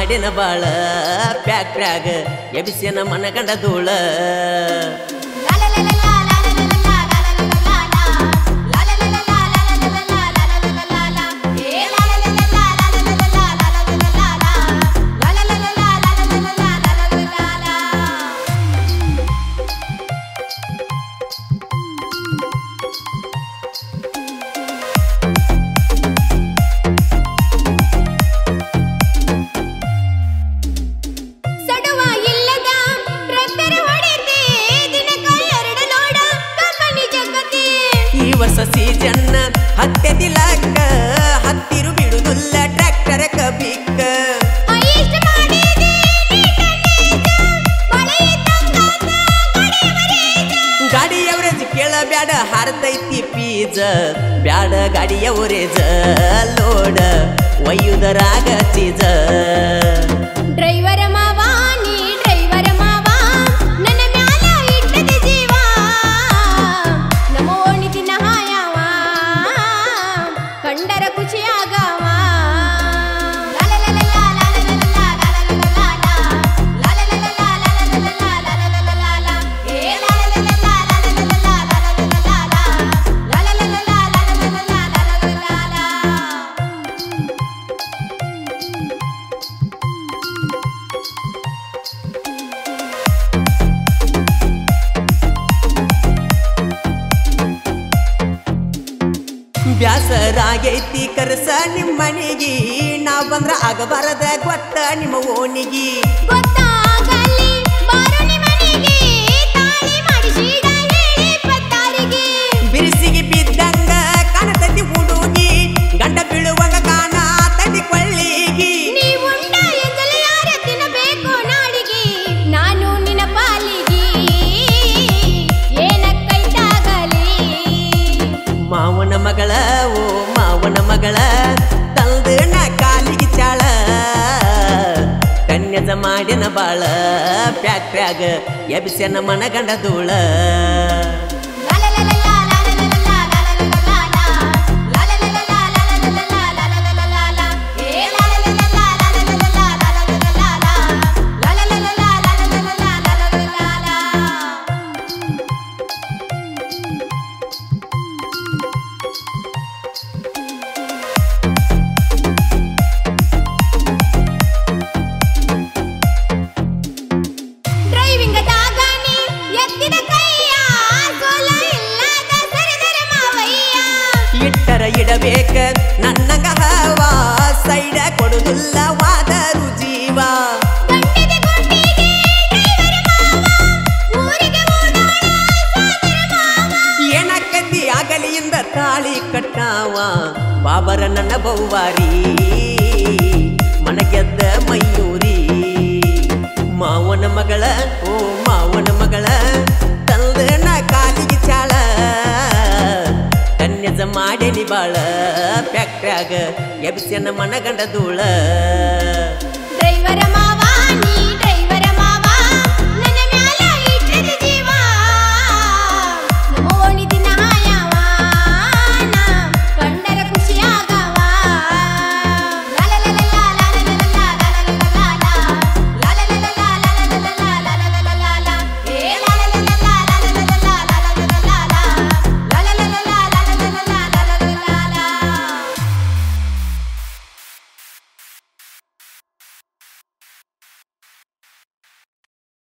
ಮಾಡಿನ ಬಾಳ ಪ್ಯಾಕ್ಟ್ರ್ಯಾಗ ಎಬಿಸ್ಯನ ಮನಗಂಡ ಧೂಳ ಸಡುವ ಇಲ್ಲದ ಟ್ರ್ಯಾಕ್ಟರ್ ಹೊಡಿತಿ ದಿನಕ್ಕ ಎರಡು ಲೋಡ ಕಂಪನಿ ಜಗತಿ ಈ ವರ್ಷ ಸೀಸನ್ ಹತ್ತೆದಿಲಕ್ಕ ಹತ್ತಿರು ಬಿಡುದಿಲ್ಲ ಟ್ರ್ಯಾಕ್ಟರ್ ಕಬಿಕ್ಕ ಇಷ್ಟ ಮಾಡಿದಿ ಮಳೆ ಇದ್ದಂಗಾತ ಗಡಿಯವರೇಜ. ಗಾಡಿ ಅವರೇಜ್ ಕೇಳಬ್ಯಾಡ ಹಾರತೈತಿ ಪೀಜ ಬ್ಯಾಡ ಗಾಡಿಯ ಒರೇಜ ಲೋಡ ಒಯ್ಯುದರಾಗ ಚೀಜ ಡ್ರೈವರ ಮಾವ ನೀ ಡ್ರೈವರ ಮಾವ ನನ್ನ ಮ್ಯಾಲ ಇಟ್ಟದೆ ಜೀವ ನಮ್ಮ ಓಣಿ ದಿನ ಹಾಯವ ಕಂಡರ ಖುಷಿಯಾಗವ ಬ್ಯಾಸರಾಗೈತಿ ಕರ್ಸ ನಿಮ್ಮ ಮನೆಗಿ ನಾವ್ ಬಂದ್ರ ಆಗಬಾರದ ಗೊತ್ತ ನಿಮ್ಮ ಓಣಿಗಿ ಗೊತ್ತಾಗಲಿ ಬಾರು ನಿಮ್ಮನೆಗೆ ತಾಳಿ ಮಾಡಿಸಿದ ಹೇಳಿ ಪತ್ತಾರಿಗೆ ಬಿರುಸಿಗೆ ಬಿದ್ದಂಗ ಕಾಣತೈತಿ ಹುಡುಗಿ ಗಂಡ ಬೀಳುವಂಗ ಕಾಣ ತಡಿ ಕೊಳ್ಳಿಗಿ ನೀವುಂಡ ಎಂದಲೇ ಯಾರ ತಿನ್ನಬೇಕು ನಾಡಿಗೆ ನಾನು ನಿನ್ನ ಪಾಲಿಗೆ ಏನಕ್ಕೈತಾಗಲಿ ಮಾವನ ಮಗಳ ಓ ಮಾವನ ಮಗಳ ತಂದ ನ ಕಾಲಿಗೆ ಚಾಳ ಕನ್ಯದ ಮಾಡಿನ ಬಾಳ ಪ್ಯಾಕ್ಟ್ರ್ಯಾಗ ಎಬಿಸ್ಯನ ಮನಗಂಡ ಧೂಳ ಡ್ರೈವಿಂಗ್ ದಾಗಾನಿ ಎತ್ತಿದ ಕೈಯ ಸೋಲ ಇಲ್ಲದ ಸರಿದರ ಮಾವಯ್ಯ ಇಟ್ಟರ ಇಡಬೇಕ ನನ್ನಂಗ ಹವಾ ಸೈಡ ಕೊಡುದಿಲ್ಲ ವಾದರು ಜೀವ ಗಂಡಿಗೆ ಗುಂಡಿಗೆ ಡ್ರೈವರ್ ಮಾವ ಊರಿಗೆ ಓಡಾಡ ಸೋದರ ಮಾವ ಏನಕ್ಕದ್ದಿ ಆಗಲಿಯಿಂದ ತಾಳಿ ಕಟ್ಟಾವ ಬಾಬರ ನನ್ನ ಬೌವಾರಿ ಮನಗೆದ್ದ ಮಯೂರಿ ಮಾವನ ಮಗಳ ಓ ಮಾವನ ಮಗಳ ತಂದನ ಕಾಲಿಗೆ ಚಾಳ ಕನ್ಯಜ ಮಾಡೇನಿ ಬಾಳ ಪ್ಯಾಕ್ಟ್ರ್ಯಾಗ ಎಬ್ಸ್ಯನ ಮನಗಂಡ ಧೂಳ